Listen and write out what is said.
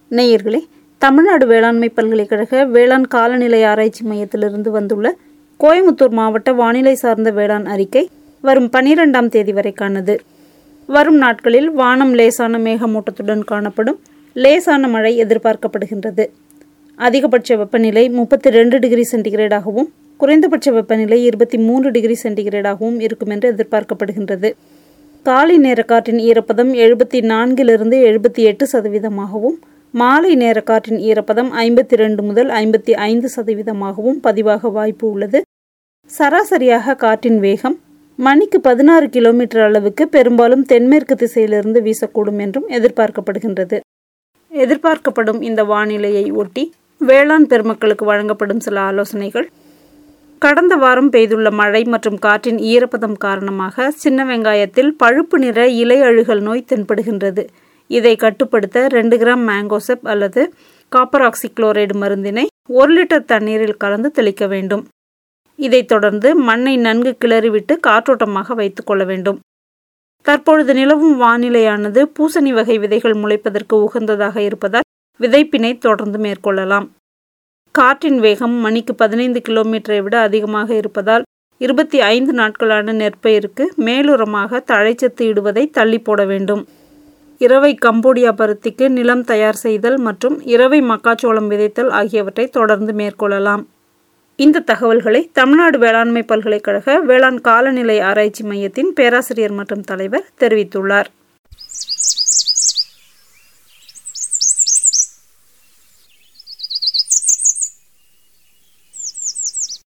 நேயர்களே தமிழ்நாடு வேளாண்மை பல்கலைக்கழக வேளாண் காலநிலை ஆராய்ச்சி மையத்திலிருந்து வந்துள்ள கோயமுத்தூர் மாவட்ட வானிலை சார்ந்த வேளாண் அறிக்கை வரும் பனிரெண்டாம் தேதி வரைக்கானது வரும் நாட்களில் வானம் லேசான மேகமூட்டத்துடன் காணப்படும் லேசான மழை எதிர்பார்க்கப்படுகின்றது அதிகபட்ச வெப்பநிலை முப்பத்தி ரெண்டு டிகிரி சென்டிகிரேடாகவும் குறைந்தபட்ச வெப்பநிலை இருபத்தி மூன்று டிகிரி சென்டிகிரேடாகவும் இருக்கும் என்று எதிர்பார்க்கப்படுகின்றது காலை நேர காற்றின் ஈரப்பதம் எழுபத்தி நான்கிலிருந்து எழுபத்தி எட்டு சதவீதமாகவும் மாலை நேர காற்றின் ஈரப்பதம் ஐம்பத்தி ரெண்டு முதல் ஐம்பத்தி ஐந்து சதவீதமாகவும் பதிவாக வாய்ப்பு உள்ளது சராசரியாக காற்றின் வேகம் மணிக்கு பதினாறு கிலோமீட்டர் அளவுக்கு பெரும்பாலும் தென்மேற்கு திசையிலிருந்து வீசக்கூடும் என்றும் எதிர்பார்க்கப்படுகின்றது எதிர்பார்க்கப்படும் இந்த வானிலையை ஒட்டி வேளாண் பெருமக்களுக்கு வழங்கப்படும் சில ஆலோசனைகள் கடந்த வாரம் பெய்துள்ள மழை மற்றும் காற்றின் ஈரப்பதம் காரணமாக சின்ன வெங்காயத்தில் பழுப்பு நிற இலை அழுகல் நோய் தென்படுகின்றது இதை கட்டுப்படுத்த ரெண்டு கிராம் மேங்கோசெப் அல்லது காப்பர் ஆக்சிக்ளோரைடு மருந்தினை ஒரு லிட்டர் தண்ணீரில் கலந்து தெளிக்க வேண்டும் இதைத் தொடர்ந்து மண்ணை நன்கு கிளறிவிட்டு காற்றோட்டமாக வைத்துக் கொள்ள வேண்டும் தற்பொழுது நிலவும் வானிலையானது பூசணி வகை விதைகள் முளைப்பதற்கு உகந்ததாக இருப்பதால் விதைப்பினை தொடர்ந்து மேற்கொள்ளலாம் காற்றின் வேகம் மணிக்கு பதினைந்து கிலோமீட்டரை விட அதிகமாக இருப்பதால் இருபத்தி ஐந்து நாட்களான நெற்பயிருக்கு மேலுரமாக தழைச்சத்து இடுவதை தள்ளி போட வேண்டும் இரவை கம்போடியா பருத்திக்கு நிலம் தயார் செய்தல் மற்றும் இரவை மக்காச்சோளம் விதைத்தல் ஆகியவற்றை தொடர்ந்து மேற்கொள்ளலாம் இந்த தகவல்களை தமிழ்நாடு வேளாண்மை பல்கலைக்கழக வேளாண் காலநிலை ஆராய்ச்சி மையத்தின் பேராசிரியர் மற்றும் தலைவர் தெரிவித்துள்ளார்